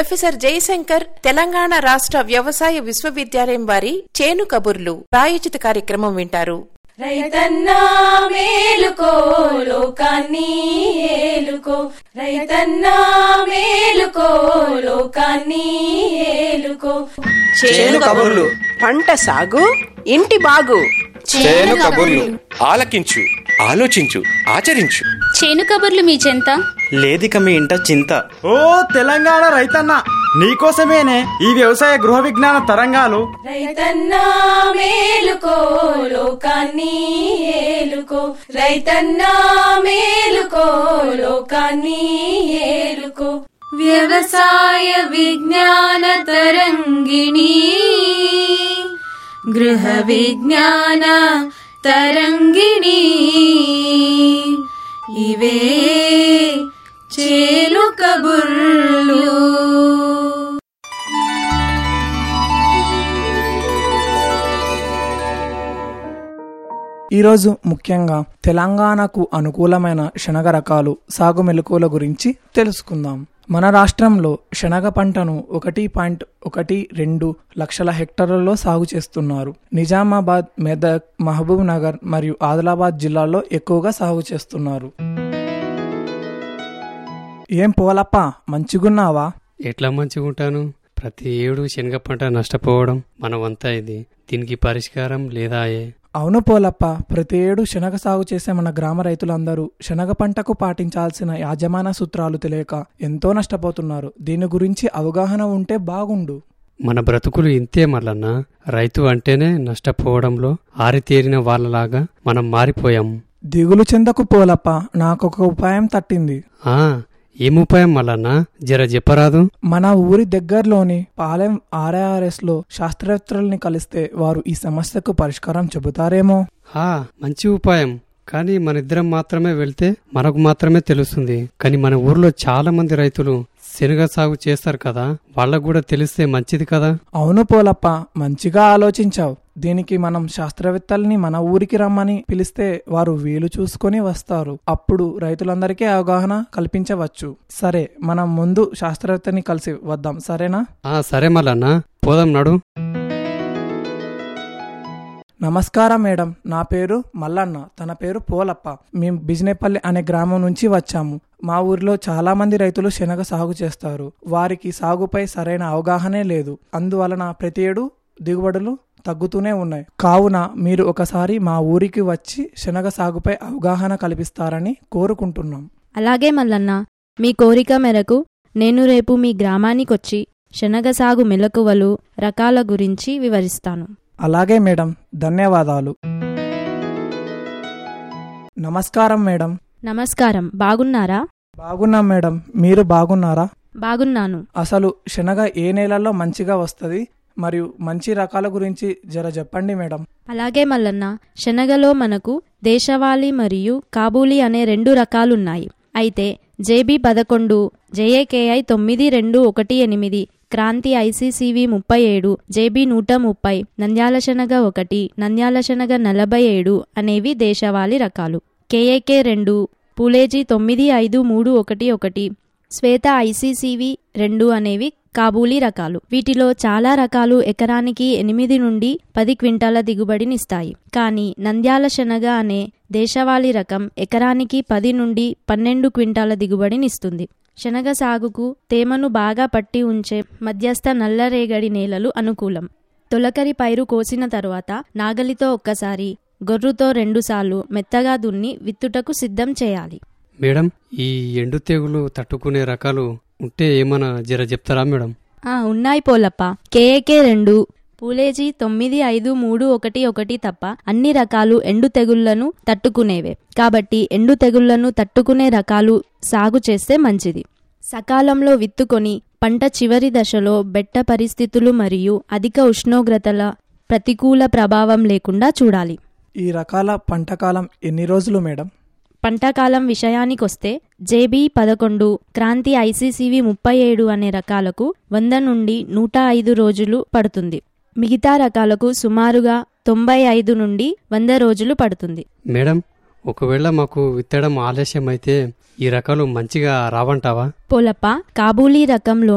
professor Jayashankar Telangana రాష్ట్ర వ్యవసాయ విశ్వవిద్యాలయం వారి చేను కబుర్లు ప్రాయోజిత కార్యక్రమం వింటారు రైతన్నా మేలుకో లోకాన్ని ఏలుకో రైతన్నా మేలుకో లోకాన్ని ఏలుకో చేను కబుర్లు పంట సాగు ఇంటి బాగు చేను కబుర్లు ఆలకించు ఆలోచించు ఆచరించు చేను కబుర్లు మీ చెంత లేదిక మీ ఇంట చింత ఓ తెలంగాణ రైతన్న నీకోసమేనే ఈ వ్యవసాయ గృహ విజ్ఞాన తరంగాలు రైతన్నా మేలుకో లోకాన్ని ఏలుకో రైతన్నా మేలుకో లోకాన్ని ఏలుకో వ్యవసాయ విజ్ఞాన తరంగిణి గృహ విజ్ఞాన తరంగిణి ఇవే చేలు కబుర్లు ఈరోజు ముఖ్యంగా తెలంగాణకు అనుకూలమైన శనగ రకాలు సాగు మెలకువల గురించి తెలుసుకుందాం మన రాష్ట్రంలో శనగ పంటను ఒకటి పాయింట్ ఒకటి రెండు లక్షల హెక్టార్లలో సాగు చేస్తున్నారు నిజామాబాద్ మెదక్ మహబూబ్ నగర్ మరియు ఆదిలాబాద్ జిల్లాల్లో ఎక్కువగా సాగు చేస్తున్నారు ఏం పోలప్ప మంచిగున్నావా ఎట్లా మంచిగా ఉంటాను ప్రతి ఏడు శనగ పంట నష్టపోవడం మనవంతా ఇది దీనికి పరిష్కారం లేదాయే అవును పోలప్ప ప్రతి ఏడు శనగ సాగు చేసే మన గ్రామ రైతులందరూ శనగ పంటకు పాటించాల్సిన యాజమాన సూత్రాలు తెలియక ఎంతో నష్టపోతున్నారు దీని గురించి అవగాహన ఉంటే బాగుండు మన బ్రతుకులు ఇంతే మల్లన్న రైతు అంటేనే నష్టపోవడంలో ఆరితేరిన వాళ్ళలాగా మనం మారిపోయాం దిగులు చెందకు పోలప్ప నాకొక ఉపాయం తట్టింది ఆ ఏం ఉపాయం మల్లన్న జర చెప్పరాదు మన ఊరి దగ్గరలోని పాలెం ఆర్ఐఆర్ఎస్ లో శాస్త్రవేత్తల్ని కలిస్తే వారు ఈ సమస్యకు పరిష్కారం చెబుతారేమో హా మంచి ఉపాయం కానీ మన ఇద్దరం మాత్రమే వెళ్తే మనకు మాత్రమే తెలుస్తుంది కానీ మన ఊర్లో చాలా మంది రైతులు శనగ సాగు చేస్తారు కదా వాళ్ళకు కూడా తెలిస్తే మంచిది కదా అవును పోలప్ప మంచిగా ఆలోచించావు దీనికి మనం శాస్త్రవేత్తల్ని మన ఊరికి రమ్మని పిలిస్తే వారు వీలు చూసుకొని వస్తారు అప్పుడు రైతులందరికీ అవగాహన కల్పించవచ్చు సరే మనం ముందు శాస్త్రవేత్తని కలిసి వద్దాం సరేనా ఆ సరే మల్లన్న పోదాం నడు నమస్కారం మేడం నా పేరు మల్లన్న తన పేరు పోలప్ప మేము బిజినేపల్లి అనే గ్రామం నుంచి వచ్చాము మా ఊరిలో చాలా మంది రైతులు శనగ సాగు చేస్తారు వారికి సాగుపై సరైన అవగాహనే లేదు అందువలన ప్రతి ఏడు దిగుబడులు తగ్గుతూనే ఉన్నాయి కావున మీరు ఒకసారి మా ఊరికి వచ్చి శనగ సాగుపై అవగాహన కల్పిస్తారని కోరుకుంటున్నాం అలాగే మల్లన్న మీ కోరిక మేరకు నేను రేపు మీ గ్రామానికొచ్చి శనగ సాగు మెలకువలు రకాల గురించి వివరిస్తాను అలాగే మేడం ధన్యవాదాలు నమస్కారం మేడం నమస్కారం బాగున్నారా బాగున్నాం మేడం మీరు బాగున్నారా బాగున్నాను అసలు శనగ ఏ నేలల్లో మంచిగా వస్తుంది మరియు మంచి రకాల గురించి జర చెప్పండి మేడం అలాగే మల్లన్న శనగలో మనకు దేశవాళీ మరియు కాబూలీ అనే రెండు రకాలున్నాయి అయితే జేబీ పదకొండు జేఏకేఐ తొమ్మిది రెండు ఒకటి ఎనిమిది క్రాంతి ఐసీసీవి ముప్పై ఏడు జేబీ నూట ముప్పై నంద్యాల శనగ ఒకటి నంద్యాల శనగ నలభై ఏడు అనేవి దేశవాళీ రకాలు కేఏకే రెండు పూలేజీ తొమ్మిది ఐదు మూడు ఒకటి ఒకటి శ్వేత ఐసీసీవి రెండు అనేవి కాబూలీ రకాలు వీటిలో చాలా రకాలు ఎకరానికి ఎనిమిది నుండి పది క్వింటాల దిగుబడినిస్తాయి కానీ నంద్యాల శనగ అనే దేశవాళీ రకం ఎకరానికి పది నుండి పన్నెండు క్వింటాల దిగుబడినిస్తుంది శనగ సాగుకు తేమను బాగా పట్టి ఉంచే మధ్యస్థ నల్లరేగడి నేలలు అనుకూలం తొలకరి పైరు కోసిన తరువాత నాగలితో ఒక్కసారి గొర్రుతో రెండుసార్లు మెత్తగా దున్ని విత్తుటకు సిద్ధం చేయాలి మేడం ఈ ఎండు తెగులు తట్టుకునే రకాలు ఉంటే ఏమన్నా జర చెప్తారా మేడం ఆ ఉన్నాయి పోలప్ప కేఏకే రెండు పూలేజీ తొమ్మిది ఐదు మూడు ఒకటి ఒకటి తప్ప అన్ని రకాలు ఎండు తెగుళ్లను తట్టుకునేవే కాబట్టి ఎండు తెగుళ్లను తట్టుకునే రకాలు సాగు చేస్తే మంచిది సకాలంలో విత్తుకొని పంట చివరి దశలో బెట్ట పరిస్థితులు మరియు అధిక ఉష్ణోగ్రతల ప్రతికూల ప్రభావం లేకుండా చూడాలి ఈ రకాల పంటకాలం ఎన్ని రోజులు మేడం పంటకాలం విషయానికొస్తే జేబీ పదకొండు క్రాంతి ఐసీసీవి ముప్పై ఏడు అనే రకాలకు వంద నుండి నూట ఐదు రోజులు పడుతుంది మిగతా రకాలకు సుమారుగా తొంభై ఐదు నుండి వంద రోజులు పడుతుంది మేడం ఒకవేళ మాకు విత్తడం ఆలస్యం అయితే ఈ రకాలు మంచిగా రావంటావా పోలప్ప కాబూలీ రకంలోని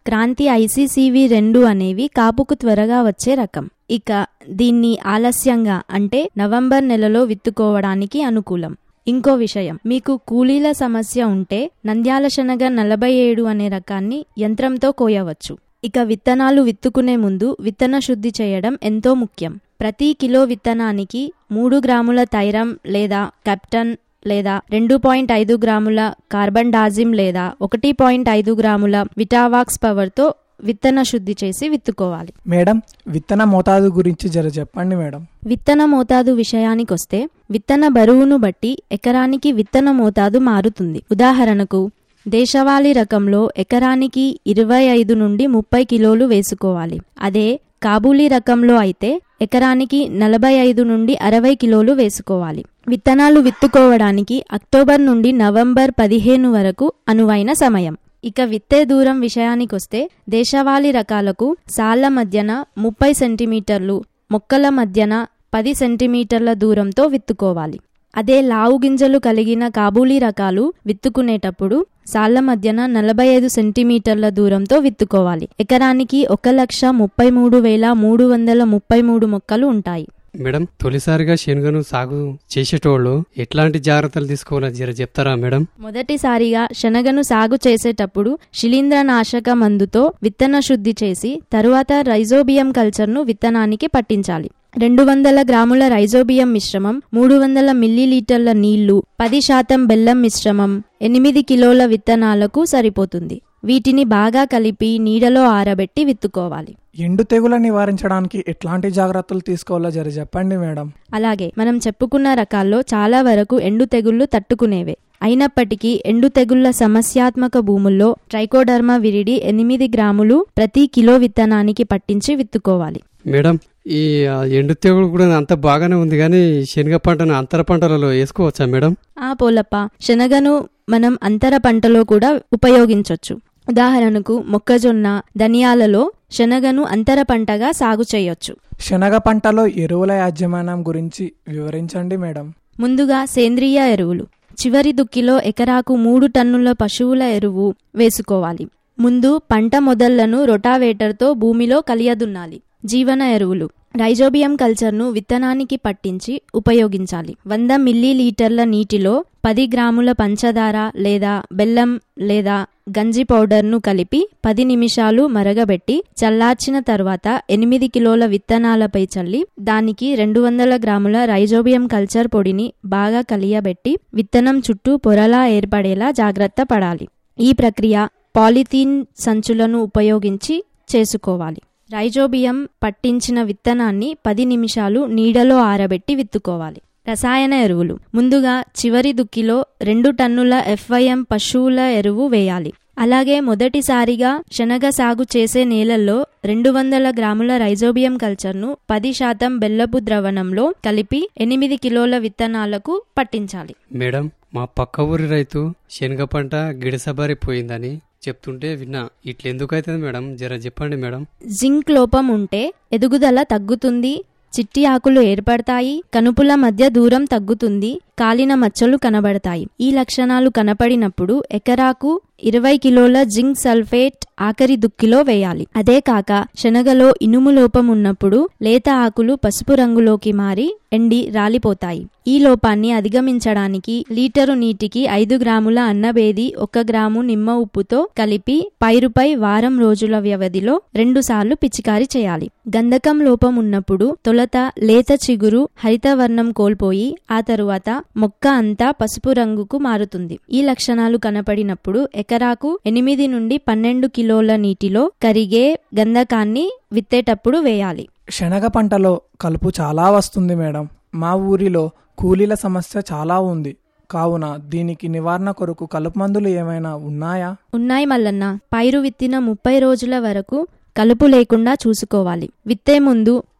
క్రాంతి ఐసీసీవి రెండు అనేవి కాపుకు త్వరగా వచ్చే రకం ఇక దీన్ని ఆలస్యంగా అంటే నవంబర్ నెలలో విత్తుకోవడానికి అనుకూలం ఇంకో విషయం మీకు కూలీల సమస్య ఉంటే నంద్యాల శనగ నలభై ఏడు అనే రకాన్ని యంత్రంతో కోయవచ్చు ఇక విత్తనాలు విత్తుకునే ముందు విత్తన శుద్ధి చేయడం ఎంతో ముఖ్యం ప్రతి కిలో విత్తనానికి మూడు గ్రాముల థైరం లేదా కెప్టన్ లేదా రెండు పాయింట్ ఐదు గ్రాముల కార్బన్ డాజిమ్ లేదా ఒకటి పాయింట్ ఐదు గ్రాముల విటావాక్స్ పవర్తో విత్తన శుద్ధి చేసి విత్తుకోవాలి మేడం విత్తన మోతాదు గురించి జర చెప్పండి మేడం విత్తన మోతాదు విషయానికొస్తే విత్తన బరువును బట్టి ఎకరానికి విత్తన మోతాదు మారుతుంది ఉదాహరణకు దేశవాళీ రకంలో ఎకరానికి ఇరవై ఐదు నుండి ముప్పై కిలోలు వేసుకోవాలి అదే కాబూలీ రకంలో అయితే ఎకరానికి నలభై ఐదు నుండి అరవై కిలోలు వేసుకోవాలి విత్తనాలు విత్తుకోవడానికి అక్టోబర్ నుండి నవంబర్ పదిహేను వరకు అనువైన సమయం ఇక విత్తే దూరం విషయానికొస్తే దేశవాళీ రకాలకు సాళ్ల మధ్యన ముప్పై సెంటీమీటర్లు మొక్కల మధ్యన పది సెంటీమీటర్ల దూరంతో విత్తుకోవాలి అదే లావు గింజలు కలిగిన కాబూలీ రకాలు విత్తుకునేటప్పుడు సాళ్ల మధ్యన నలభై ఐదు సెంటీమీటర్ల దూరంతో విత్తుకోవాలి ఎకరానికి ఒక లక్ష ముప్పై మూడు వేల మూడు వందల ముప్పై మూడు మొక్కలు ఉంటాయి మేడం తొలిసారిగా శనగను సాగు చేసేటోళ్ళు ఎట్లాంటి జాగ్రత్తలు తీసుకోవాలో జర చెప్తారా మేడం మొదటిసారిగా శనగను సాగు చేసేటప్పుడు శిలీంద్రనాశక మందుతో విత్తన శుద్ధి చేసి తరువాత రైజోబియం కల్చర్ను విత్తనానికి పట్టించాలి రెండు వందల గ్రాముల రైజోబియం మిశ్రమం మూడు వందల మిల్లీలీటర్ల నీళ్లు పది శాతం బెల్లం మిశ్రమం ఎనిమిది కిలోల విత్తనాలకు సరిపోతుంది వీటిని బాగా కలిపి నీడలో ఆరబెట్టి విత్తుకోవాలి ఎండు తెగుల నివారించడానికి ఎట్లాంటి జాగ్రత్తలు తీసుకోవాలో జర చెప్పండి మేడం అలాగే మనం చెప్పుకున్న రకాల్లో చాలా వరకు ఎండు తెగుళ్లు తట్టుకునేవే అయినప్పటికీ ఎండు తెగుళ్ల సమస్యాత్మక భూముల్లో ట్రైకోడర్మా విరిడి ఎనిమిది గ్రాములు ప్రతి కిలో విత్తనానికి పట్టించి విత్తుకోవాలి మేడం ఈ ఆ, ఎండు తెగులు కూడా అంత బాగానే ఉంది కానీ శనగ పంటను అంతర పంటలలో వేసుకోవచ్చా మేడం ఆ పోలప్ప శనగను మనం అంతర పంటలో కూడా ఉపయోగించొచ్చు ఉదాహరణకు మొక్కజొన్న ధనియాలలో శనగను అంతర పంటగా సాగు చేయొచ్చు శనగ పంటలో ఎరువుల యాజమాన్యం గురించి వివరించండి మేడం ముందుగా సేంద్రియ ఎరువులు చివరి దుక్కిలో ఎకరాకు మూడు టన్నుల పశువుల ఎరువు వేసుకోవాలి ముందు పంట మొదళ్లను రొటావేటర్తో భూమిలో కలియదున్నాలి జీవన ఎరువులు రైజోబియం కల్చర్ను విత్తనానికి పట్టించి ఉపయోగించాలి వంద మిల్లీ లీటర్ల నీటిలో పది గ్రాముల పంచదార లేదా బెల్లం లేదా గంజి పౌడర్ను కలిపి పది నిమిషాలు మరగబెట్టి చల్లార్చిన తర్వాత ఎనిమిది కిలోల విత్తనాలపై చల్లి దానికి రెండు వందల గ్రాముల రైజోబియం కల్చర్ పొడిని బాగా కలియబెట్టి విత్తనం చుట్టూ పొరలా ఏర్పడేలా జాగ్రత్త పడాలి ఈ ప్రక్రియ పాలిథీన్ సంచులను ఉపయోగించి చేసుకోవాలి రైజోబియం పట్టించిన విత్తనాన్ని పది నిమిషాలు నీడలో ఆరబెట్టి విత్తుకోవాలి రసాయన ఎరువులు ముందుగా చివరి దుక్కిలో రెండు టన్నుల ఎఫ్ఐఎం పశువుల ఎరువు వేయాలి అలాగే మొదటిసారిగా శనగ సాగు చేసే నేలల్లో రెండు వందల గ్రాముల రైజోబియం కల్చర్ను పది శాతం బెల్లపు ద్రవణంలో కలిపి ఎనిమిది కిలోల విత్తనాలకు పట్టించాలి మేడం మా పక్క ఊరి రైతు శనగ పంట గిడసబారిపోయిందని చెప్తుంటే విన్నా ఇట్లెందుకు అవుతుంది మేడం జర చెప్పండి మేడం జింక్ లోపం ఉంటే ఎదుగుదల తగ్గుతుంది చిట్టి ఆకులు ఏర్పడతాయి కనుపుల మధ్య దూరం తగ్గుతుంది కాలిన మచ్చలు కనబడతాయి ఈ లక్షణాలు కనపడినప్పుడు ఎకరాకు ఇరవై కిలోల జింక్ సల్ఫేట్ ఆఖరి దుక్కిలో వేయాలి అదే కాక శనగలో ఇనుము లోపం ఉన్నప్పుడు లేత ఆకులు పసుపు రంగులోకి మారి ఎండి రాలిపోతాయి ఈ లోపాన్ని అధిగమించడానికి లీటరు నీటికి ఐదు గ్రాముల అన్నబేది ఒక గ్రాము నిమ్మ ఉప్పుతో కలిపి పైరుపై వారం రోజుల వ్యవధిలో రెండుసార్లు పిచికారీ చేయాలి గంధకం లోపం ఉన్నప్పుడు తొలత లేత చిగురు హరితవర్ణం కోల్పోయి ఆ తరువాత మొక్క అంతా పసుపు రంగుకు మారుతుంది ఈ లక్షణాలు కనపడినప్పుడు ఎకరాకు ఎనిమిది నుండి పన్నెండు కిలోల నీటిలో కరిగే గంధకాన్ని విత్తేటప్పుడు వేయాలి శనగ పంటలో కలుపు చాలా వస్తుంది మేడం మా ఊరిలో కూలీల సమస్య చాలా ఉంది కావున దీనికి నివారణ కొరకు కలుపు మందులు ఏమైనా ఉన్నాయా ఉన్నాయి మల్లన్న పైరు విత్తిన ముప్పై రోజుల వరకు కలుపు లేకుండా చూసుకోవాలి విత్తే ముందు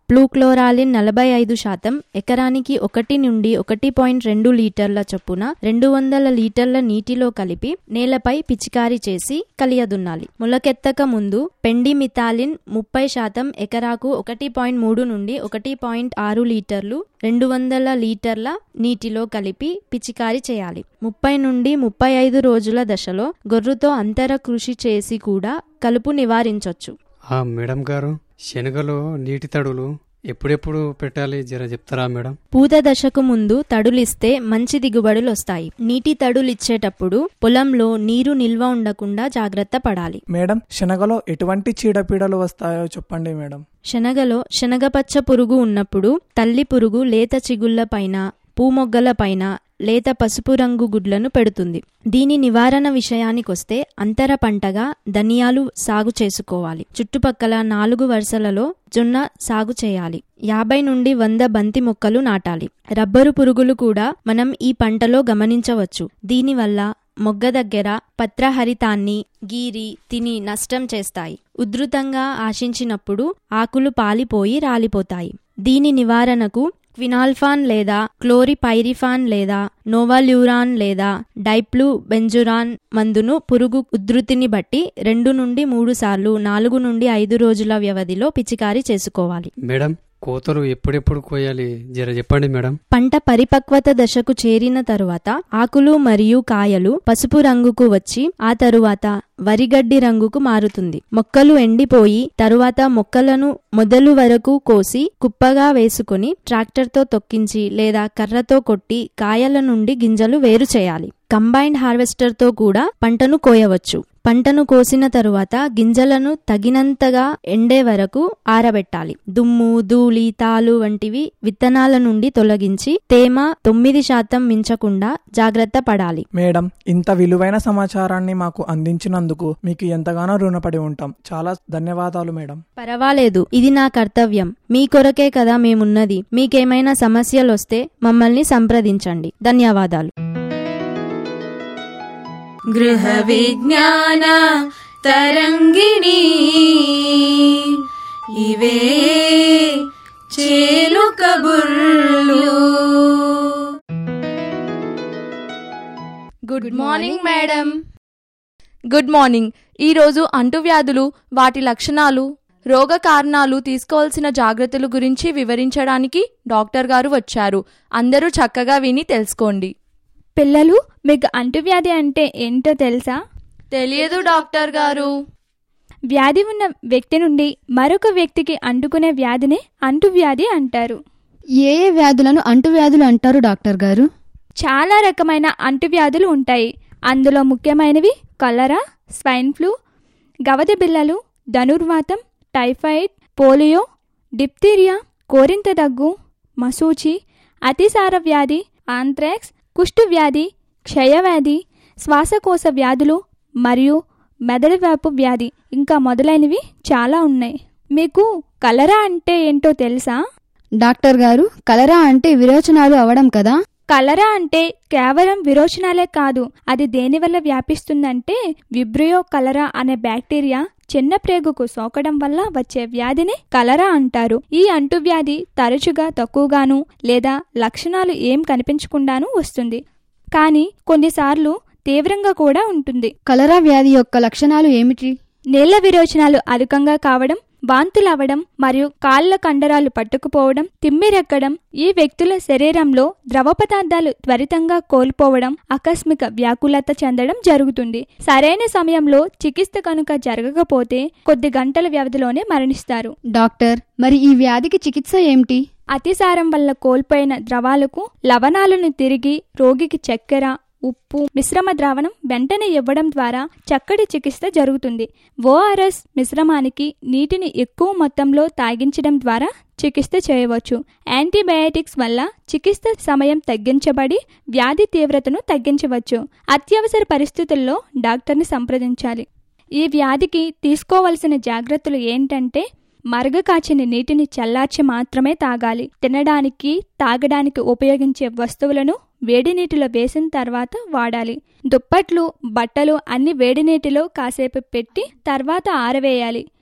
ప్లూక్లోరాలిన్ నలభై ఐదు శాతం ఎకరానికి ఒకటి నుండి ఒకటి పాయింట్ రెండు లీటర్ల చొప్పున రెండు వందల లీటర్ల నీటిలో కలిపి నేలపై పిచికారీ చేసి కలియదున్నాలి మొలకెత్తక ముందు పెండిమిథాలిన్ ముప్పై శాతం ఎకరాకు ఒకటి పాయింట్ మూడు నుండి ఒకటి పాయింట్ ఆరు లీటర్లు రెండు వందల లీటర్ల నీటిలో కలిపి పిచికారీ చేయాలి ముప్పై నుండి ముప్పై ఐదు రోజుల దశలో గొర్రుతో అంతర కృషి చేసి కూడా కలుపు నివారించవచ్చు ఆ మేడం గారు శనగలో నీటి తడులు ఎప్పుడెప్పుడు పెట్టాలి జర చెప్తారా మేడం పూత దశకు ముందు తడులిస్తే మంచి దిగుబడులు వస్తాయి నీటి తడులిచ్చేటప్పుడు పొలంలో నీరు నిల్వ ఉండకుండా జాగ్రత్త పడాలి మేడం శనగలో ఎటువంటి చీడపీడలు వస్తాయో చెప్పండి మేడం శనగలో శనగపచ్చ పురుగు ఉన్నప్పుడు తల్లి పురుగు లేత చిగుళ్ల పైన పూమొగ్గల పైన లేత పసుపు రంగు గుడ్లను పెడుతుంది దీని నివారణ విషయానికొస్తే అంతర పంటగా ధనియాలు సాగు చేసుకోవాలి చుట్టుపక్కల నాలుగు వరుసలలో జొన్న సాగు చేయాలి యాభై నుండి వంద బంతి మొక్కలు నాటాలి రబ్బరు పురుగులు కూడా మనం ఈ పంటలో గమనించవచ్చు దీనివల్ల మొగ్గ దగ్గర పత్రహరితాన్ని గీరి తిని నష్టం చేస్తాయి ఉధృతంగా ఆశించినప్పుడు ఆకులు పాలిపోయి రాలిపోతాయి దీని నివారణకు క్వినాల్ఫాన్ లేదా క్లోరిపైరిఫాన్ లేదా నోవాల్యూరాన్ లేదా డైప్లు బెంజురాన్ మందును పురుగు ఉధృతిని బట్టి రెండు నుండి మూడు సార్లు నాలుగు నుండి ఐదు రోజుల వ్యవధిలో పిచికారీ చేసుకోవాలి మేడం కోతలు ఎప్పుడెప్పుడు కోయాలి జర చెప్పండి మేడం పంట పరిపక్వత దశకు చేరిన తరువాత ఆకులు మరియు కాయలు పసుపు రంగుకు వచ్చి ఆ తరువాత వరిగడ్డి రంగుకు మారుతుంది మొక్కలు ఎండిపోయి తరువాత మొక్కలను మొదలు వరకు కోసి కుప్పగా వేసుకుని ట్రాక్టర్తో తొక్కించి లేదా కర్రతో కొట్టి కాయల నుండి గింజలు వేరు చేయాలి కంబైన్డ్ హార్వెస్టర్తో కూడా పంటను కోయవచ్చు పంటను కోసిన తరువాత గింజలను తగినంతగా ఎండే వరకు ఆరబెట్టాలి దుమ్ము ధూళి తాలు వంటివి విత్తనాల నుండి తొలగించి తేమ తొమ్మిది శాతం మించకుండా జాగ్రత్త పడాలి మేడం ఇంత విలువైన సమాచారాన్ని మాకు అందించినందుకు మీకు ఎంతగానో రుణపడి ఉంటాం చాలా ధన్యవాదాలు మేడం పర్వాలేదు ఇది నా కర్తవ్యం మీ కొరకే కదా మేమున్నది మీకేమైనా సమస్యలొస్తే మమ్మల్ని సంప్రదించండి ధన్యవాదాలు గృహ విజ్ఞాన తరంగిణి ఇవే చేలు కబుర్లు good morning madam good morning ఈరోజు అంటువ్యాధులు వాటి లక్షణాలు రోగ కారణాలు తీసుకోవాల్సిన జాగ్రత్తల గురించి వివరించడానికి డాక్టర్ గారు వచ్చారు అందరూ చక్కగా విని తెలుసుకోండి పిల్లలు మీకు అంటువ్యాధి అంటే ఏంటో తెలుసా తెలియదు డాక్టర్ గారు వ్యాధి ఉన్న వ్యక్తి నుండి మరొక వ్యక్తికి అంటుకునే వ్యాధినే అంటువ్యాధి అంటారు ఏ ఏ వ్యాధులను అంటువ్యాధులు అంటారు డాక్టర్ గారు చాలా రకమైన అంటువ్యాధులు ఉంటాయి అందులో ముఖ్యమైనవి కలరా స్వైన్ ఫ్లూ గవద బిళ్ళలు ధనుర్వాతం టైఫాయిడ్ పోలియో డిప్తీరియా కోరింత దగ్గు మసూచి అతిసార వ్యాధి ఆంథ్రాక్స్ కుష్టు వ్యాధి క్షయవ్యాధి శ్వాసకోశ వ్యాధులు మరియు మెదడువ్యాపు వ్యాధి ఇంకా మొదలైనవి చాలా ఉన్నాయి మీకు కలరా అంటే ఏంటో తెలుసా డాక్టర్ గారు కలరా అంటే విరోచనాలు అవడం కదా కలరా అంటే కేవలం విరోచనాలే కాదు అది దేనివల్ల వ్యాపిస్తుందంటే విబ్రియో కలరా అనే బ్యాక్టీరియా చిన్న ప్రేగుకు సోకడం వల్ల వచ్చే వ్యాధిని కలరా అంటారు ఈ అంటువ్యాధి తరచుగా తక్కువగాను లేదా లక్షణాలు ఏం కనిపించకుండాను వస్తుంది కానీ కొన్నిసార్లు తీవ్రంగా కూడా ఉంటుంది కలరా వ్యాధి యొక్క లక్షణాలు ఏమిటి నీళ్ల విరోచనాలు అధికంగా కావడం వాంతులవడం మరియు కాళ్ళ కండరాలు పట్టుకుపోవడం తిమ్మిరెక్కడం ఈ వ్యక్తుల శరీరంలో ద్రవ పదార్థాలు త్వరితంగా కోల్పోవడం ఆకస్మిక వ్యాకులత చెందడం జరుగుతుంది సరైన సమయంలో చికిత్స కనుక జరగకపోతే కొద్ది గంటల వ్యవధిలోనే మరణిస్తారు డాక్టర్ మరి ఈ వ్యాధికి చికిత్స ఏమిటి అతిసారం వల్ల కోల్పోయిన ద్రవాలకు లవణాలను తిరిగి రోగికి చక్కెర ఉప్పు మిశ్రమ ద్రావణం వెంటనే ఇవ్వడం ద్వారా చక్కటి చికిత్స జరుగుతుంది ఓఆర్ఎస్ మిశ్రమానికి నీటిని ఎక్కువ మొత్తంలో తాగించడం ద్వారా చికిత్స చేయవచ్చు యాంటీబయాటిక్స్ వల్ల చికిత్స సమయం తగ్గించబడి వ్యాధి తీవ్రతను తగ్గించవచ్చు అత్యవసర పరిస్థితుల్లో డాక్టర్ని సంప్రదించాలి ఈ వ్యాధికి తీసుకోవలసిన జాగ్రత్తలు ఏంటంటే మరగ కాచిన నీటిని చల్లార్చి మాత్రమే తాగాలి తినడానికి తాగడానికి ఉపయోగించే వస్తువులను వేడి నీటిలో వేసిన తర్వాత వాడాలి దుప్పట్లు బట్టలు అన్ని వేడి నీటిలో కాసేపు పెట్టి తర్వాత ఆరవేయాలి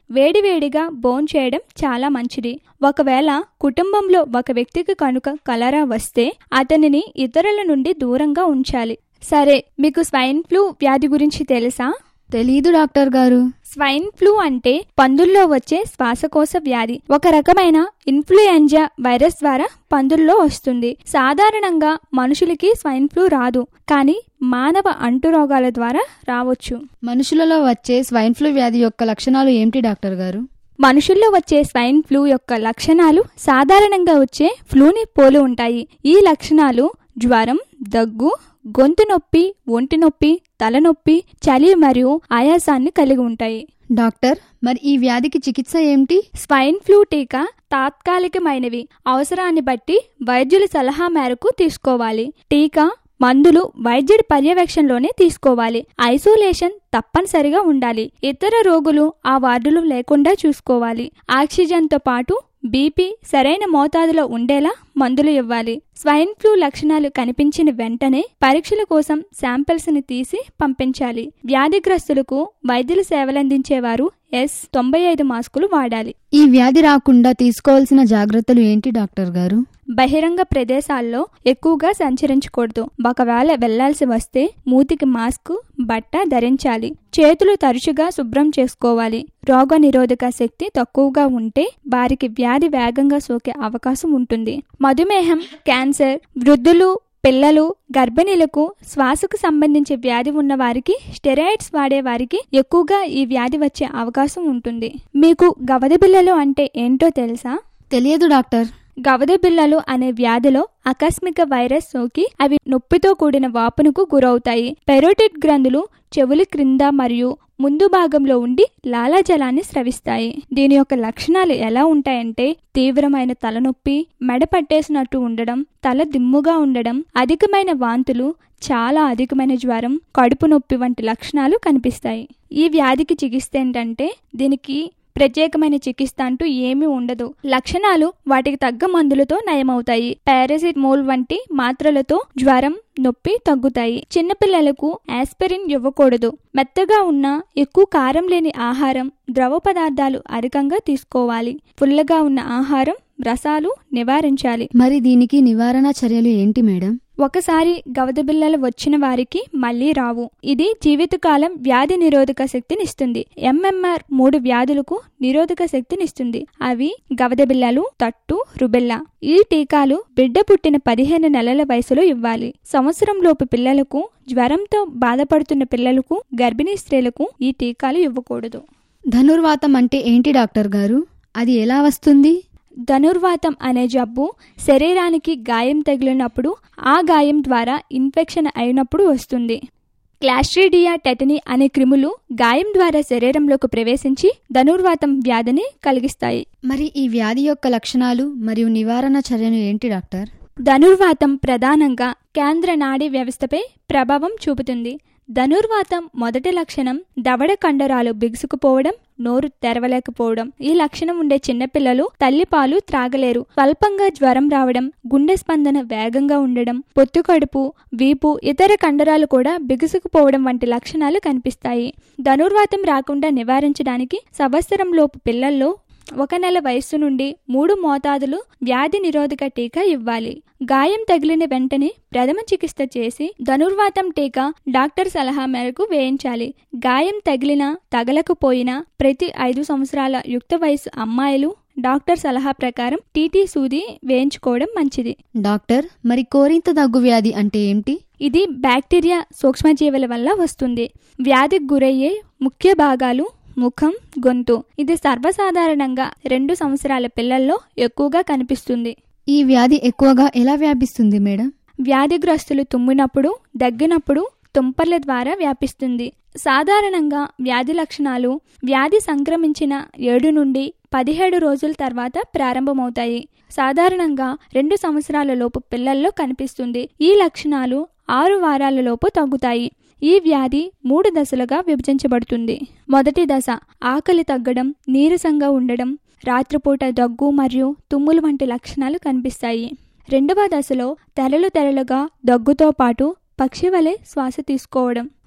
వేడివేడిగా బోన్ చేయడం చాలా మంచిది ఒకవేళ కుటుంబంలో ఒక వ్యక్తికి కనుక కలరా వస్తే అతనిని ఇతరుల నుండి దూరంగా ఉంచాలి సరే మీకు స్వైన్ ఫ్లూ వ్యాధి గురించి తెలుసా తెలీదు డాక్టర్ గారు స్వైన్ ఫ్లూ అంటే పందుల్లో వచ్చే శ్వాసకోశ వ్యాధి ఒక రకమైన ఇన్ఫ్లుయెంజా వైరస్ ద్వారా పందుల్లో వస్తుంది సాధారణంగా మనుషులకి స్వైన్ ఫ్లూ రాదు కానీ మానవ అంటురోగాల ద్వారా రావచ్చు మనుషులలో వచ్చే స్వైన్ ఫ్లూ వ్యాధి యొక్క లక్షణాలు ఏమిటి డాక్టర్ గారు మనుషుల్లో వచ్చే స్వైన్ ఫ్లూ యొక్క లక్షణాలు సాధారణంగా వచ్చే ఫ్లూని పోలి ఉంటాయి ఈ లక్షణాలు జ్వరం దగ్గు గొంతు నొప్పి ఒంటి నొప్పి తలనొప్పి చలి మరియు ఆయాసాన్ని కలిగి ఉంటాయి డాక్టర్ మరి ఈ వ్యాధికి చికిత్స ఏమిటి స్వైన్ ఫ్లూ టీకా తాత్కాలికమైనవి అవసరాన్ని బట్టి వైద్యుల సలహా మేరకు తీసుకోవాలి టీకా మందులు వైద్యుడి పర్యవేక్షణలోనే తీసుకోవాలి ఐసోలేషన్ తప్పనిసరిగా ఉండాలి ఇతర రోగులు ఆ వార్డులో లేకుండా చూసుకోవాలి ఆక్సిజన్తో పాటు బీపీ సరైన మోతాదులో ఉండేలా మందులు ఇవ్వాలి స్వైన్ ఫ్లూ లక్షణాలు కనిపించిన వెంటనే పరీక్షల కోసం శాంపిల్స్ ని తీసి పంపించాలి వ్యాధిగ్రస్తులకు వైద్యుల సేవలందించేవారు ఎస్ తొంభై ఐదు మాస్కులు వాడాలి ఈ వ్యాధి రాకుండా తీసుకోవాల్సిన జాగ్రత్తలు ఏంటి డాక్టర్ గారు బహిరంగ ప్రదేశాల్లో ఎక్కువగా సంచరించకూడదు ఒకవేళ వెళ్లాల్సి వస్తే మూతికి మాస్క్ బట్ట ధరించాలి చేతులు తరచుగా శుభ్రం చేసుకోవాలి రోగ నిరోధక శక్తి తక్కువగా ఉంటే వారికి వ్యాధి వేగంగా సోకే అవకాశం ఉంటుంది మధుమేహం క్యాన్సర్ వృద్ధులు పిల్లలు గర్భిణీలకు శ్వాసకు సంబంధించి వ్యాధి ఉన్న వారికి స్టెరాయిడ్స్ వాడే వారికి ఎక్కువగా ఈ వ్యాధి వచ్చే అవకాశం ఉంటుంది మీకు గవద బిళ్ళలు అంటే ఏంటో తెలుసా తెలియదు డాక్టర్ గవద బిళ్ళలు అనే వ్యాధిలో ఆకస్మిక వైరస్ సోకి అవి నొప్పితో కూడిన వాపునకు గురవుతాయి పెరోటిడ్ గ్రంథులు చెవుల క్రింద మరియు ముందు భాగంలో ఉండి లాలాజలాన్ని స్రవిస్తాయి దీని యొక్క లక్షణాలు ఎలా ఉంటాయంటే తీవ్రమైన తలనొప్పి మెడ పట్టేసినట్టు ఉండడం తల దిమ్ముగా ఉండడం అధికమైన వాంతులు చాలా అధికమైన జ్వరం కడుపు నొప్పి వంటి లక్షణాలు కనిపిస్తాయి ఈ వ్యాధికి చికిత్స ఏంటంటే దీనికి ప్రత్యేకమైన చికిత్స అంటూ ఏమీ ఉండదు లక్షణాలు వాటికి తగ్గ మందులతో నయమవుతాయి పారాసిటమోల్ వంటి మాత్రలతో జ్వరం నొప్పి తగ్గుతాయి చిన్నపిల్లలకు ఆస్పిరిన్ ఇవ్వకూడదు మెత్తగా ఉన్న ఎక్కువ కారం లేని ఆహారం ద్రవ పదార్థాలు అధికంగా తీసుకోవాలి పుల్లగా ఉన్న ఆహారం రసాలు నివారించాలి మరి దీనికి నివారణ చర్యలు ఏంటి మేడం ఒకసారి గవద బిళ్ళలు వచ్చిన వారికి మళ్లీ రావు ఇది జీవితకాలం వ్యాధి నిరోధక శక్తినిస్తుంది ఎంఎంఆర్ మూడు వ్యాధులకు నిరోధక శక్తినిస్తుంది అవి గవద బిళ్ళలు తట్టు రుబెల్లా ఈ టీకాలు బిడ్డ పుట్టిన పదిహేను నెలల వయసులో ఇవ్వాలి సంవత్సరం లోపు పిల్లలకు జ్వరంతో బాధపడుతున్న పిల్లలకు గర్భిణీ స్త్రీలకు ఈ టీకాలు ఇవ్వకూడదు ధనుర్వాతం అంటే ఏంటి డాక్టర్ గారు అది ఎలా వస్తుంది ధనుర్వాతం అనే జబ్బు శరీరానికి గాయం తగిలినప్పుడు ఆ గాయం ద్వారా ఇన్ఫెక్షన్ అయినప్పుడు వస్తుంది క్లాస్ట్రీడియా టెటనీ అనే క్రిములు గాయం ద్వారా శరీరంలోకి ప్రవేశించి ధనుర్వాతం వ్యాధిని కలిగిస్తాయి మరి ఈ వ్యాధి యొక్క లక్షణాలు మరియు నివారణ చర్యలు ఏంటి డాక్టర్ ధనుర్వాతం ప్రధానంగా కేంద్ర నాడీ వ్యవస్థపై ప్రభావం చూపుతుంది ధనుర్వాతం మొదటి లక్షణం దవడ కండరాలు బిగుసుకుపోవడం నోరు తెరవలేకపోవడం ఈ లక్షణం ఉండే చిన్నపిల్లలు తల్లిపాలు త్రాగలేరు స్వల్పంగా జ్వరం రావడం గుండె స్పందన వేగంగా ఉండడం పొత్తు కడుపు వీపు ఇతర కండరాలు కూడా బిగుసుకుపోవడం వంటి లక్షణాలు కనిపిస్తాయి ధనుర్వాతం రాకుండా నివారించడానికి సంవత్సరంలోపు పిల్లల్లో ఒక నెల వయస్సు నుండి మూడు మోతాదులు వ్యాధి నిరోధక టీకా ఇవ్వాలి గాయం తగిలిన వెంటనే ప్రథమ చికిత్స చేసి ధనుర్వాతం టీకా డాక్టర్ సలహా మేరకు వేయించాలి గాయం తగిలినా తగలకపోయినా ప్రతి ఐదు సంవత్సరాల యుక్త వయసు అమ్మాయిలు డాక్టర్ సలహా ప్రకారం టీటీ సూది వేయించుకోవడం మంచిది డాక్టర్ మరి కోరింత దగ్గు వ్యాధి అంటే ఏంటి ఇది బ్యాక్టీరియా సూక్ష్మజీవుల వల్ల వస్తుంది వ్యాధికి గురయ్యే ముఖ్య భాగాలు ముఖం గొంతు ఇది సర్వసాధారణంగా రెండు సంవత్సరాల పిల్లల్లో ఎక్కువగా కనిపిస్తుంది ఈ వ్యాధి ఎక్కువగా ఎలా వ్యాపిస్తుంది మేడం వ్యాధిగ్రస్తులు తుమ్మినప్పుడు దగ్గినప్పుడు తుంపర్ల ద్వారా వ్యాపిస్తుంది సాధారణంగా వ్యాధి లక్షణాలు వ్యాధి సంక్రమించిన ఏడు నుండి పదిహేడు రోజుల తర్వాత ప్రారంభమవుతాయి సాధారణంగా రెండు సంవత్సరాల లోపు పిల్లల్లో కనిపిస్తుంది ఈ లక్షణాలు ఆరు వారాల లోపు తగ్గుతాయి ఈ వ్యాధి మూడు దశలుగా విభజించబడుతుంది మొదటి దశ ఆకలి తగ్గడం నీరసంగా ఉండడం రాత్రిపూట దగ్గు మరియు తుమ్ములు వంటి లక్షణాలు కనిపిస్తాయి రెండవ దశలో తెరలు తెరలుగా దగ్గుతో పాటు పక్షి వలె శ్వాస తీసుకోవడం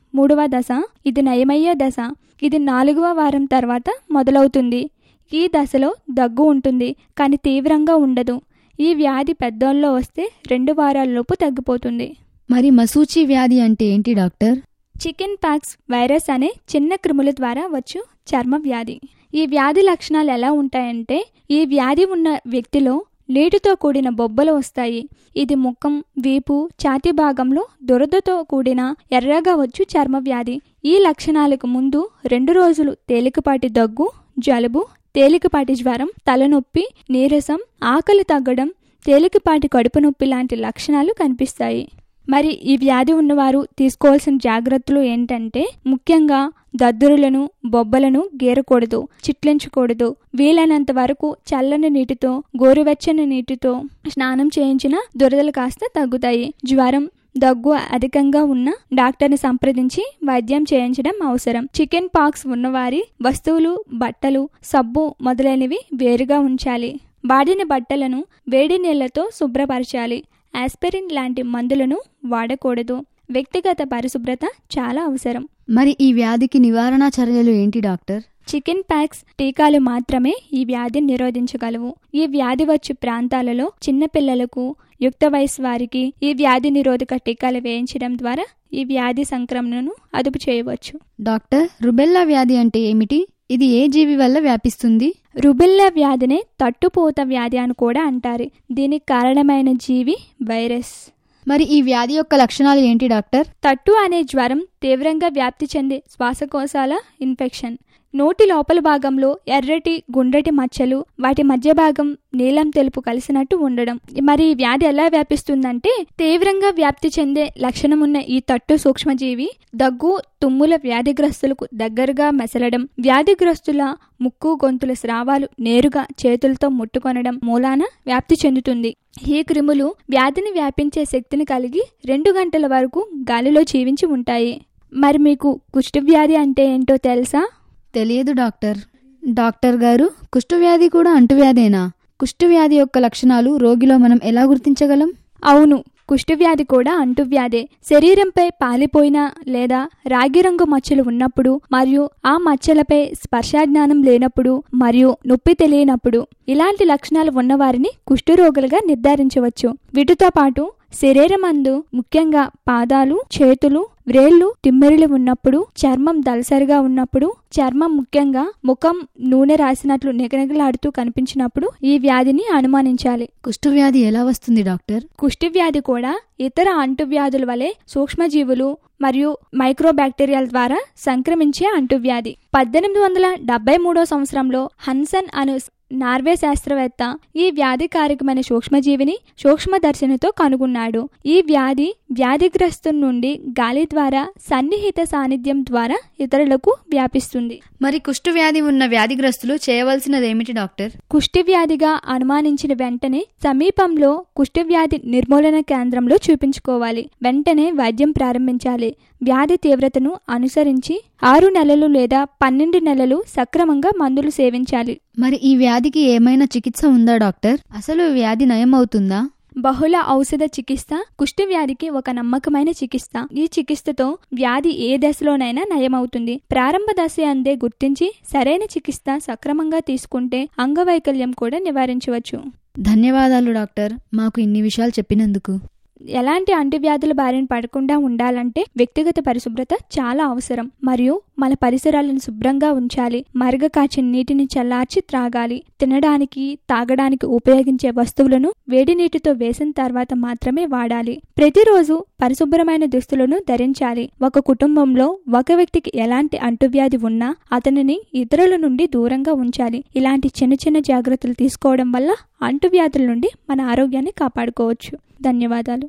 మూడవ దశ ఇది నయమయ్యే దశ ఇది నాలుగవ వారం తర్వాత మొదలవుతుంది ఈ దశలో దగ్గు ఉంటుంది కానీ తీవ్రంగా ఉండదు ఈ వ్యాధి పెద్దోళ్ళలో వస్తే రెండు వారాలలోపు తగ్గిపోతుంది మరి మసూచి వ్యాధి అంటే ఏంటి డాక్టర్ చికెన్ పాక్స్ వైరస్ అనే చిన్న క్రిముల ద్వారా వచ్చు చర్మ వ్యాధి ఈ వ్యాధి లక్షణాలు ఎలా ఉంటాయంటే ఈ వ్యాధి ఉన్న వ్యక్తిలో నీటితో కూడిన బొబ్బలు వస్తాయి ఇది ముఖం వీపు ఛాతీ భాగంలో దురదతో కూడిన ఎర్రగా వచ్చు చర్మ వ్యాధి ఈ లక్షణాలకు ముందు రెండు రోజులు తేలికపాటి దగ్గు జలుబు తేలికపాటి జ్వరం తలనొప్పి నీరసం ఆకలి తగ్గడం తేలికపాటి కడుపు నొప్పి లాంటి లక్షణాలు కనిపిస్తాయి మరి ఈ వ్యాధి ఉన్నవారు తీసుకోవాల్సిన జాగ్రత్తలు ఏంటంటే ముఖ్యంగా దద్దురులను బొబ్బలను గీరకూడదు చిట్లించకూడదు వీలైనంత వరకు చల్లని నీటితో గోరువెచ్చని నీటితో స్నానం చేయించిన దురదలు కాస్త తగ్గుతాయి జ్వరం దగ్గు అధికంగా ఉన్న డాక్టర్ని సంప్రదించి వైద్యం చేయించడం అవసరం చికెన్ పాక్స్ ఉన్నవారి వస్తువులు బట్టలు సబ్బు మొదలైనవి వేరుగా ఉంచాలి వాడిన బట్టలను వేడి నీళ్లతో శుభ్రపరచాలి ఆస్పిరిన్ లాంటి మందులను వాడకూడదు వ్యక్తిగత పరిశుభ్రత చాలా అవసరం మరి ఈ వ్యాధికి నివారణ చర్యలు ఏంటి డాక్టర్ చికెన్ ప్యాక్స్ టీకాలు మాత్రమే ఈ వ్యాధిని నిరోధించగలవు ఈ వ్యాధి వచ్చే ప్రాంతాలలో చిన్నపిల్లలకు యుక్త వయసు వారికి ఈ వ్యాధి నిరోధక టీకాలు వేయించడం ద్వారా ఈ వ్యాధి సంక్రమణను అదుపు చేయవచ్చు డాక్టర్ రుబెల్లా వ్యాధి అంటే ఏమిటి ఇది ఏ జీవి వల్ల వ్యాపిస్తుంది రుబెల్లా వ్యాధిని తట్టుపోత వ్యాధి అని కూడా అంటారు దీనికి కారణమైన జీవి వైరస్ మరి ఈ వ్యాధి యొక్క లక్షణాలు ఏంటి డాక్టర్ తట్టు అనే జ్వరం తీవ్రంగా వ్యాప్తి చెందే శ్వాసకోశాల ఇన్ఫెక్షన్ నోటి లోపల భాగంలో ఎర్రటి గుండ్రటి మచ్చలు వాటి మధ్య భాగం నీలం తెలుపు కలిసినట్టు ఉండడం మరి ఈ వ్యాధి ఎలా వ్యాపిస్తుందంటే తీవ్రంగా వ్యాప్తి చెందే లక్షణమున్న ఈ తట్టు సూక్ష్మజీవి దగ్గు తుమ్ముల వ్యాధిగ్రస్తులకు దగ్గరగా మెసలడం వ్యాధిగ్రస్తుల ముక్కు గొంతుల స్రావాలు నేరుగా చేతులతో ముట్టుకొనడం మూలాన వ్యాప్తి చెందుతుంది ఈ క్రిములు వ్యాధిని వ్యాపించే శక్తిని కలిగి రెండు గంటల వరకు గాలిలో జీవించి ఉంటాయి మరి మీకు కుష్ఠవ్యాధి అంటే ఏంటో తెలుసా తెలియదు డాక్టర్ డాక్టర్ గారు కుష్ఠవ్యాధి కూడా అంటువ్యాధేనా కుష్ఠవ్యాధి యొక్క లక్షణాలు రోగిలో మనం ఎలా గుర్తించగలం అవును కుష్ఠవ్యాధి కూడా అంటువ్యాధే శరీరంపై పాలిపోయిన లేదా రాగి రంగు మచ్చలు ఉన్నప్పుడు మరియు ఆ మచ్చలపై స్పర్శాజ్ఞానం లేనప్పుడు మరియు నొప్పి తెలియనప్పుడు ఇలాంటి లక్షణాలు ఉన్నవారిని కుష్ఠరోగులుగా నిర్ధారించవచ్చు వీటితో పాటు శరీరమందు ముఖ్యంగా పాదాలు చేతులు వ్రేళ్లు తిమ్మెరలు ఉన్నప్పుడు చర్మం దలసరిగా ఉన్నప్పుడు చర్మం ముఖ్యంగా ముఖం నూనె రాసినట్లు నిగనిగలాడుతూ కనిపించినప్పుడు ఈ వ్యాధిని అనుమానించాలి కుష్ఠవ్యాధి ఎలా వస్తుంది డాక్టర్ కుష్ఠవ్యాధి కూడా ఇతర అంటువ్యాధుల వలె సూక్ష్మజీవులు మరియు మైక్రోబాక్టీరియాల ద్వారా సంక్రమించే అంటువ్యాధి పద్దెనిమిది వందల డెబ్బై మూడో సంవత్సరంలో హన్సన్ అను నార్వే శాస్త్రవేత్త ఈ వ్యాధికారకమైన సూక్ష్మజీవిని సూక్ష్మదర్శినితో కనుగొన్నాడు ఈ వ్యాధి వ్యాధిగ్రస్తు నుండి గాలి ద్వారా సన్నిహిత సాన్నిధ్యం ద్వారా ఇతరులకు వ్యాపిస్తుంది మరి కుష్ఠవ్యాధి ఉన్న వ్యాధిగ్రస్తులు చేయవలసినదేమిటి డాక్టర్ కుష్ఠవ్యాధిగా అనుమానించిన వెంటనే సమీపంలో కుష్ఠవ్యాధి నిర్మూలన కేంద్రంలో చూపించుకోవాలి వెంటనే వైద్యం ప్రారంభించాలి వ్యాధి తీవ్రతను అనుసరించి ఆరు నెలలు లేదా పన్నెండు నెలలు సక్రమంగా మందులు సేవించాలి మరి ఈ వ్యాధికి ఏమైనా చికిత్స ఉందా డాక్టర్ అసలు వ్యాధి నయం అవుతుందా బహుళ ఔషధ చికిత్స కుష్టి వ్యాధికి ఒక నమ్మకమైన చికిత్స ఈ చికిత్సతో వ్యాధి ఏ దశలోనైనా నయమవుతుంది ప్రారంభ దశ అందే గుర్తించి సరైన చికిత్స సక్రమంగా తీసుకుంటే అంగవైకల్యం కూడా నివారించవచ్చు ధన్యవాదాలు డాక్టర్ మాకు ఇన్ని విషయాలు చెప్పినందుకు ఎలాంటి అంటువ్యాధుల బారిన పడకుండా ఉండాలంటే వ్యక్తిగత పరిశుభ్రత చాలా అవసరం మరియు మన పరిసరాలను శుభ్రంగా ఉంచాలి మరగ కాచిన నీటిని చల్లార్చి త్రాగాలి తినడానికి తాగడానికి ఉపయోగించే వస్తువులను వేడి నీటితో వేసిన తర్వాత మాత్రమే వాడాలి ప్రతిరోజు పరిశుభ్రమైన దుస్తులను ధరించాలి ఒక కుటుంబంలో ఒక వ్యక్తికి ఎలాంటి అంటువ్యాధి ఉన్నా అతనిని ఇతరుల నుండి దూరంగా ఉంచాలి ఇలాంటి చిన్న చిన్న జాగ్రత్తలు తీసుకోవడం వల్ల అంటువ్యాధుల నుండి మన ఆరోగ్యాన్ని కాపాడుకోవచ్చు ధన్యవాదాలు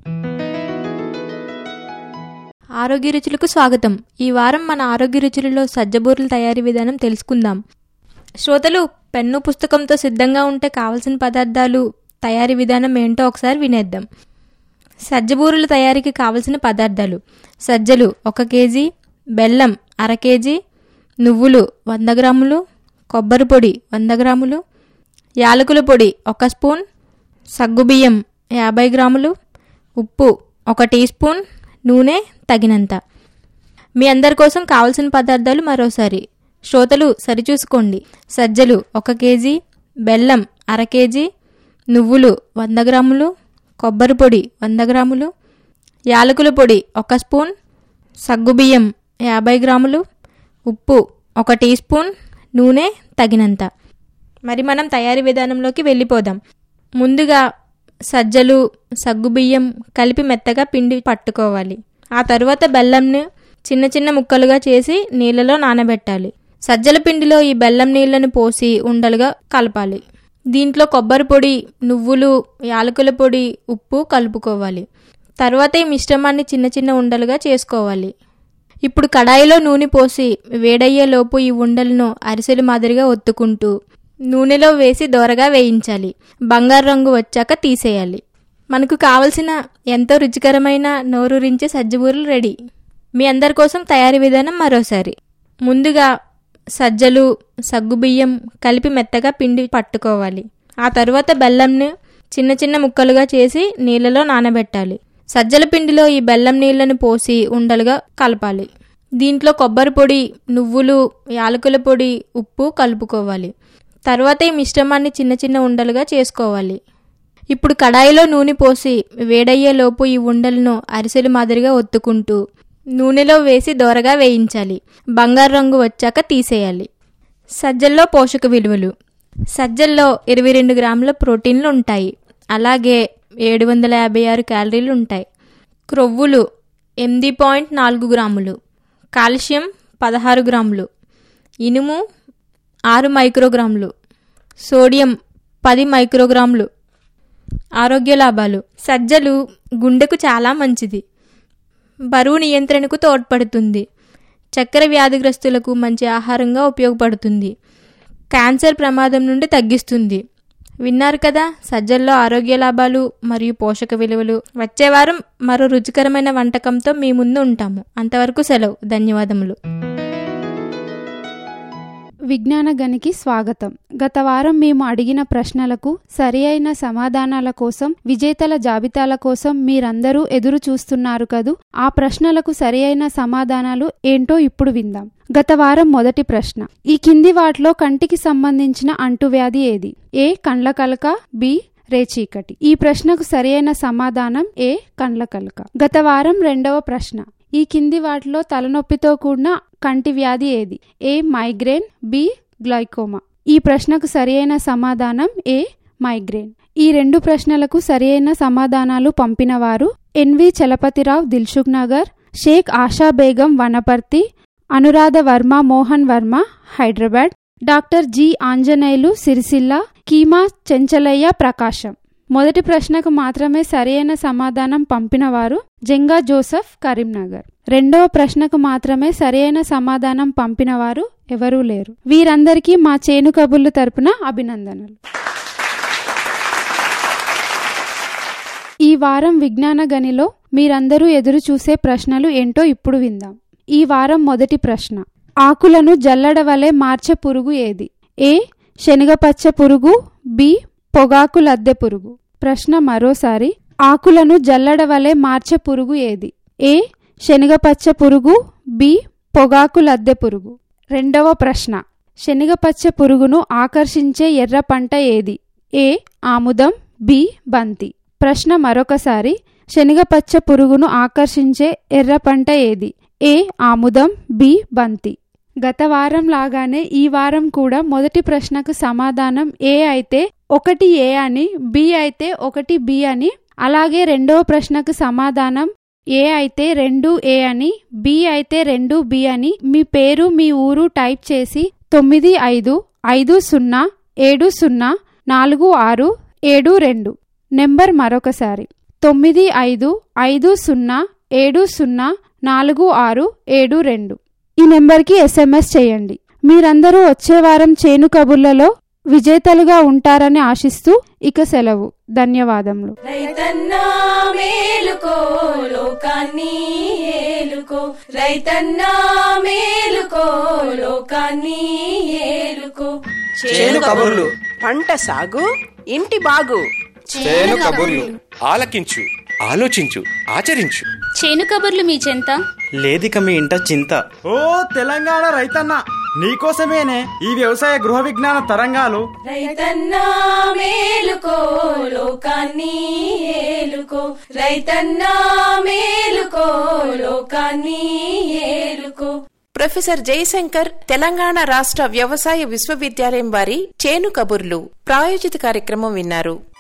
ఆరోగ్య రుచులకు స్వాగతం ఈ వారం మన ఆరోగ్య రుచులలో సజ్జబూరల తయారీ విధానం తెలుసుకుందాం శ్రోతలు పెన్ను పుస్తకంతో సిద్ధంగా ఉంటే కావలసిన పదార్థాలు తయారీ విధానం ఏంటో ఒకసారి వినేద్దాం సజ్జబూరల తయారీకి కావలసిన పదార్థాలు సజ్జలు ఒక కేజీ బెల్లం అర కేజీ నువ్వులు వంద గ్రాములు కొబ్బరి పొడి వంద గ్రాములు యాలకుల పొడి ఒక స్పూన్ సగ్గుబియ్యం యాభై గ్రాములు ఉప్పు ఒక టీ స్పూన్ నూనె తగినంత మీ అందరి కోసం కావలసిన పదార్థాలు మరోసారి శ్రోతలు సరిచూసుకోండి సజ్జలు ఒక కేజీ బెల్లం అర కేజీ నువ్వులు వంద గ్రాములు కొబ్బరి పొడి వంద గ్రాములు యాలకుల పొడి ఒక స్పూన్ సగ్గుబియ్యం యాభై గ్రాములు ఉప్పు ఒక టీ స్పూన్ నూనె తగినంత మరి మనం తయారీ విధానంలోకి వెళ్ళిపోదాం ముందుగా సజ్జలు సగ్గుబియ్యం కలిపి మెత్తగా పిండి పట్టుకోవాలి ఆ తరువాత బెల్లంని చిన్న చిన్న ముక్కలుగా చేసి నీళ్ళలో నానబెట్టాలి సజ్జల పిండిలో ఈ బెల్లం నీళ్లను పోసి ఉండలుగా కలపాలి దీంట్లో కొబ్బరి పొడి నువ్వులు యాలకుల పొడి ఉప్పు కలుపుకోవాలి తర్వాత ఈ మిశ్రమాన్ని చిన్న చిన్న ఉండలుగా చేసుకోవాలి ఇప్పుడు కడాయిలో నూనె పోసి వేడయ్యేలోపు ఈ ఉండలను అరిసెలు మాదిరిగా ఒత్తుకుంటూ నూనెలో వేసి దోరగా వేయించాలి బంగారు రంగు వచ్చాక తీసేయాలి మనకు కావలసిన ఎంతో రుచికరమైన నోరూరించే సజ్జబూరలు రెడీ మీ అందరి కోసం తయారీ విధానం మరోసారి ముందుగా సజ్జలు సగ్గుబియ్యం కలిపి మెత్తగా పిండి పట్టుకోవాలి ఆ తరువాత బెల్లంని చిన్న చిన్న ముక్కలుగా చేసి నీళ్ళలో నానబెట్టాలి సజ్జల పిండిలో ఈ బెల్లం నీళ్లను పోసి ఉండలుగా కలపాలి దీంట్లో కొబ్బరి పొడి నువ్వులు యాలకుల పొడి ఉప్పు కలుపుకోవాలి తర్వాత ఈ మిశ్రమాన్ని చిన్న చిన్న ఉండలుగా చేసుకోవాలి ఇప్పుడు కడాయిలో నూనె పోసి వేడయ్యేలోపు ఈ ఉండలను అరిసెలు మాదిరిగా ఒత్తుకుంటూ నూనెలో వేసి దోరగా వేయించాలి బంగారు రంగు వచ్చాక తీసేయాలి సజ్జల్లో పోషక విలువలు సజ్జల్లో ఇరవై రెండు గ్రాముల ప్రోటీన్లు ఉంటాయి అలాగే ఏడు వందల యాభై ఆరు క్యాలరీలు ఉంటాయి క్రొవ్వులు ఎనిమిది పాయింట్ నాలుగు గ్రాములు కాల్షియం పదహారు గ్రాములు ఇనుము ఆరు మైక్రోగ్రాములు సోడియం పది మైక్రోగ్రాములు ఆరోగ్య లాభాలు సజ్జలు గుండెకు చాలా మంచిది బరువు నియంత్రణకు తోడ్పడుతుంది చక్కెర వ్యాధిగ్రస్తులకు మంచి ఆహారంగా ఉపయోగపడుతుంది క్యాన్సర్ ప్రమాదం నుండి తగ్గిస్తుంది విన్నారు కదా సజ్జల్లో ఆరోగ్య లాభాలు మరియు పోషక విలువలు వచ్చే వారం మరో రుచికరమైన వంటకంతో మీ ముందు ఉంటాము అంతవరకు సెలవు ధన్యవాదములు విజ్ఞాన గనికి స్వాగతం గత వారం మేము అడిగిన ప్రశ్నలకు సరి అయిన సమాధానాల కోసం విజేతల జాబితాల కోసం మీరందరూ ఎదురు చూస్తున్నారు కదూ ఆ ప్రశ్నలకు సరి అయిన సమాధానాలు ఏంటో ఇప్పుడు విందాం గత వారం మొదటి ప్రశ్న ఈ కింది వాటిలో కంటికి సంబంధించిన అంటువ్యాధి ఏది ఏ కండ్ల కలక బి రేచీకటి ఈ ప్రశ్నకు సరియైన సమాధానం ఏ కండ్ల కలక గత వారం రెండవ ప్రశ్న ఈ కింది వాటిలో తలనొప్పితో కూడిన కంటి వ్యాధి ఏది ఏ మైగ్రేన్ బి గ్లైకోమా ఈ ప్రశ్నకు సరియైన సమాధానం ఏ మైగ్రేన్ ఈ రెండు ప్రశ్నలకు సరియైన సమాధానాలు పంపినవారు N V Chalapathirao Dilsukh Nagar Sheikh Asha Begum Wanaparthy Anuradha Varma Mohan Varma Hyderabad doctor G Anjaneyulu Sircilla Keema Chenchalaiah Prakasam మొదటి ప్రశ్నకు మాత్రమే సరైన సమాధానం పంపినవారు జంగా జోసఫ్ కరీంనగర్ రెండవ ప్రశ్నకు మాత్రమే సరైన సమాధానం పంపినవారు ఎవరూ లేరు వీరందరికీ మా చేను కబుర్లు తరపున అభినందనలు ఈ వారం విజ్ఞాన గనిలో మీరందరూ ఎదురు చూసే ప్రశ్నలు ఏంటో ఇప్పుడు విందాం ఈ వారం మొదటి ప్రశ్న ఆకులను జల్లడ వలె మార్చే పురుగు ఏది ఏ శనగపచ్చ పురుగు బి పొగాకు లద్దె పురుగు ప్రశ్న మరోసారి ఆకులను జల్లడ వలె మార్చే పురుగు ఏది ఏ శనగపచ్చ పురుగు బి పొగాకు లద్దె పురుగు రెండవ ప్రశ్న శనగపచ్చ పురుగును ఆకర్షించే ఎర్ర పంట ఏది ఏ ఆముదం బి బంతి ప్రశ్న మరొకసారి శనగపచ్చ పురుగును ఆకర్షించే ఎర్ర పంట ఏది ఏ ఆముదం బి బంతి గత వారం లాగానే ఈ వారం కూడా మొదటి ప్రశ్నకు సమాధానం ఏ అయితే ఒకటి ఏ అని బి అయితే ఒకటి బి అని అలాగే రెండవ ప్రశ్నకు సమాధానం ఏ అయితే రెండు ఏ అని బి అయితే రెండు బి అని మీ పేరు మీ ఊరు టైప్ చేసి తొమ్మిది ఐదు ఐదు సున్నా ఏడు సున్నా నాలుగు ఆరు ఏడు రెండు నెంబర్ మరొకసారి తొమ్మిది ఐదు ఐదు సున్నా ఏడు సున్నా నాలుగు ఆరు ఏడు రెండు ఈ నెంబర్కి ఎస్ఎంఎస్ చేయండి మీరందరూ వచ్చే వారం చేను కబుర్లలో విజేతలుగా ఉంటారని ఆశిస్తూ ఇక సెలవు ధన్యవాదములు రైతన్నా మేలుకో లోకాన్ని ఏలుకో రైతన్నా మేలుకో లోకాన్ని ఏలుకో చేను కబుర్లు పంట సాగు ఇంటి బాగు చేను కబుర్లు ఆలకించు ఆలోచించు ఆచరించు చేను కబుర్లు మీ చెంత లేదిక మీ ఇంట చింత ఓ తెలంగాణ రైతన్న నీకోసమేనే ఈ వ్యవసాయ గృహ విజ్ఞాన తరంగాలు రైతన్నా మేలుకో లోకాన్ని ఏలుకో రైతన్నా మేలుకో లోకాన్ని ఏలుకో ప్రొఫెసర్ జయశంకర్ తెలంగాణ రాష్ట్ర వ్యవసాయ విశ్వవిద్యాలయం వారి చేను కబుర్లు ప్రాయోజిత కార్యక్రమం విన్నారు